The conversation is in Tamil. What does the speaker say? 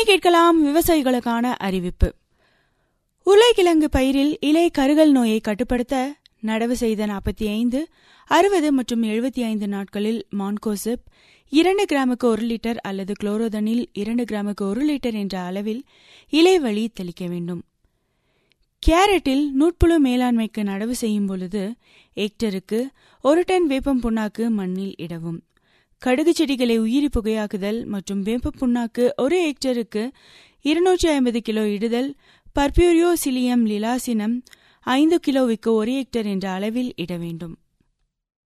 இனி கேட்கலாம் விவசாயிகளுக்கான அறிவிப்பு உருளைக்கிழங்கு பயிரில் இலை கருகல் நோயை கட்டுப்படுத்த நடவு செய்த நாற்பத்தி ஐந்து அறுபது மற்றும் எழுபத்தி ஐந்து நாட்களில் மான்கோசிப் இரண்டு கிராமுக்கு ஒரு லிட்டர் அல்லது குளோரோதனில் இரண்டு கிராமுக்கு ஒரு லிட்டர் என்ற அளவில் இலை வழி தெளிக்க வேண்டும் கேரட்டில் நூட்புழு மேலாண்மைக்கு நடவு செய்யும் பொழுது ஹெக்டருக்கு ஒரு டன் வேப்பம் புண்ணாக்கு மண்ணில் இடவும் கடுகு செடிகளை உயிரி புகையாக்குதல் மற்றும் வேப்ப புண்ணாக்கு ஒரு ஹெக்டருக்கு இருநூற்றி ஐம்பது கிலோ இடுதல் பர்பியூரியோ சிலியம் லிலாசினம் ஐந்து கிலோவுக்கு ஒரு ஹெக்டர் என்ற அளவில் இட வேண்டும்